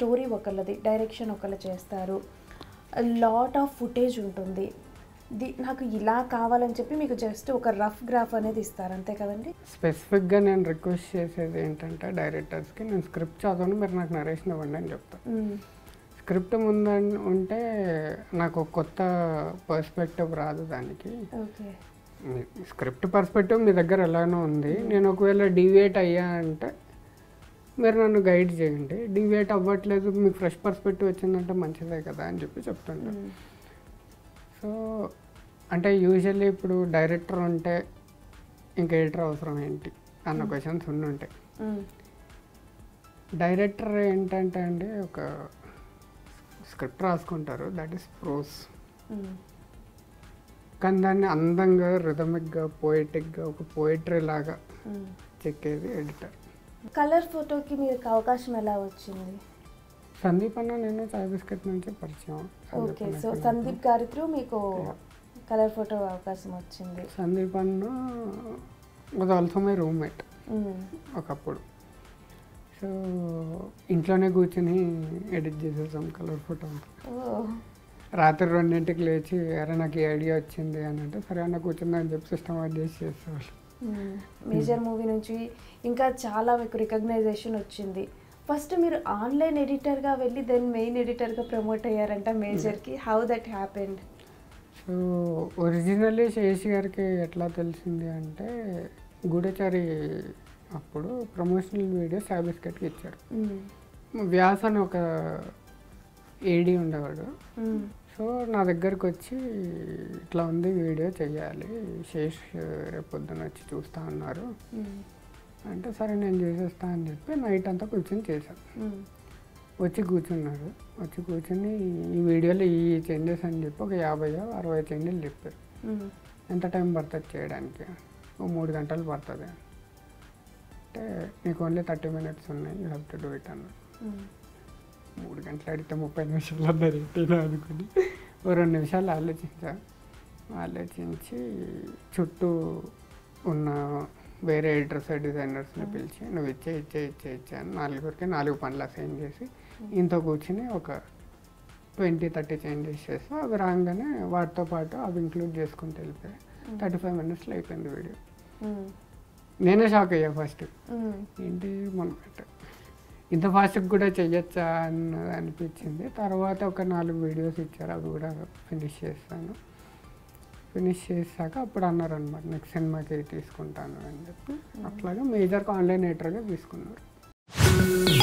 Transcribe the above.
Story ఒకళ్ళది direction ఒకళ్ళు చేస్తారు lot of footage ఉంటుంది ది నాకు ఇలా కావాలని చెప్పి మీకు జస్ట్ ఒక రఫ్ గ్రాఫ్ అనేది ఇస్తారు అంతే కదండి స్పెసిఫిక్గా నేను రిక్వెస్ట్ చేసేది ఏంటంటే డైరెక్టర్స్కి నేను స్క్రిప్ట్ చదవను మీరు నాకు నరేషన్ ఇవ్వండి అని చెప్తాను మ్మ్. స్క్రిప్ట్ ముందు ఉంటే నాకు ఒక కొత్త పర్స్పెక్టివ్ రాదు దానికి ఓకే స్క్రిప్ట్ పర్స్పెక్టివ్ మీ దగ్గర ఎలానో ఉంది నేను ఒకవేళ డివియేట్ అయ్యా అంటే మీరు నన్ను గైడ్ చేయండి డివియేట్ అవ్వట్లేదు మీకు ఫ్రెష్ పర్స్పెక్టివ్ వచ్చిందంటే మంచిదే కదా అని చెప్పి చెప్తుంటాను మ్మ్. సో అంటే యూజువల్లీ ఇప్పుడు డైరెక్టర్ ఉంటే ఇంకా ఎడిటర్ అవసరం ఏంటి అన్న క్వశ్చన్స్ ఉండి ఉంటాయి మ్మ్. డైరెక్టర్ ఏంటంటే అండి ఒక స్క్రిప్ట్ రాసుకుంటారు దట్ ఈస్ ప్రోస్ మ్మ్. కానీ దాన్ని అందంగా రిథమిక్గా పోయిటిక్గా ఒక పోయిటరీ లాగా మ్మ్. చెక్కేది ఎడిటర్ కలర్ ఫోటోకి మీకు అవకాశం ఎలా వచ్చింది సందీప్ అన్న నేను చాయ్ బిస్కెట్ నుంచి పరిచయం సందీప్ ఓకే అన్నకి సో నాకు. సందీప్ గారి త్రూ మీకు Yeah. కలర్ ఫోటో అవకాశం వచ్చింది సందీప్ అన్న వాజ్ ఆల్సో మై రూమ్మేట్ మ్మ్. ఒకప్పుడు సో ఇంట్లోనే కూర్చొని ఎడిట్ చేసేసాం కలర్ ఫోటో ఓ రాత్రి రెండింటికి లేచి అరే నాకు ఈ ఐడియా వచ్చింది అని అంటే సరే అన్న కూర్చుందా అని చెప్పి సిస్టమ్ చేసి చేసేవాళ్ళు మేజర్ మూవీ నుంచి ఇంకా చాలా మీకు రికగ్నైజేషన్ వచ్చింది ఫస్ట్ మీరు ఆన్లైన్ ఎడిటర్గా వెళ్ళి దెన్ మెయిన్ ఎడిటర్గా ప్రమోట్ అయ్యారంట మేజర్కి how that happened so originally Sesh గారికి ఎట్లా తెలిసింది అంటే గూఢచారి అప్పుడు ప్రమోషనల్ వీడియో బిస్కెట్కి ఇచ్చారు వ్యాస్ అని ఒక ఏడీ ఉండేవాడు సో నా దగ్గరకు వచ్చి ఇట్లా ఉంది వీడియో చెయ్యాలి శేష్ రేపు పొద్దున వచ్చి చూస్తా అన్నారు అంటే సరే నేను చేసేస్తా అని చెప్పి నైట్ అంతా కూర్చొని చేశాను వచ్చి కూర్చున్నారు వచ్చి కూర్చొని ఈ వీడియోలో ఈ చేంజెస్ అని చెప్పి ఒక యాభై అరవై చేంజెస్ చెప్పారు ఎంత టైం పడుతుంది చేయడానికి ఓ మూడు గంటలు పడుతుంది అంటే నీకు ఓన్లీ థర్టీ మినిట్స్ ఉన్నాయి you have to do it అన్నారు మూడు గంటలు అడిగితే ముప్పై నిమిషాలు అన్నారు ఏంటి అనుకుని ఓ రెండు నిమిషాలు ఆలోచించా ఆలోచించి చుట్టూ ఉన్న వేరే ఎడిటర్స్ డిజైనర్స్ని పిలిచి నువ్వు ఇచ్చే ఇచ్చే ఇచ్చే ఇచ్చే అని నలుగురికి నాలుగు పనులు అసైన్ చేసి ఇంత కూర్చుని ఒక ట్వంటీ థర్టీ చేంజెస్ చేసి అవి రాగానే వాటితో పాటు అవి ఇంక్లూడ్ చేసుకుంటూ వెళ్ళిపోయాయి థర్టీ ఫైవ్ మినిట్స్లో అయిపోయింది వీడియో నేనే షాక్ అయ్యా ఫస్ట్ ఏంటి మనం పెట్ట- ఇంత ఫాస్ట్గా కూడా చెయ్యొచ్చా అన్నది అనిపించింది తర్వాత ఒక నాలుగు వీడియోస్ ఇచ్చారు అవి కూడా ఫినిష్ చేస్తాను ఫినిష్ చేశాక అప్పుడు అన్నారు అనమాట నెక్స్ట్ సినిమాకి తీసుకుంటాను అని చెప్పి అట్లాగా మేజర్గా ఆన్లైన్ ఎడిటర్గా తీసుకున్నారు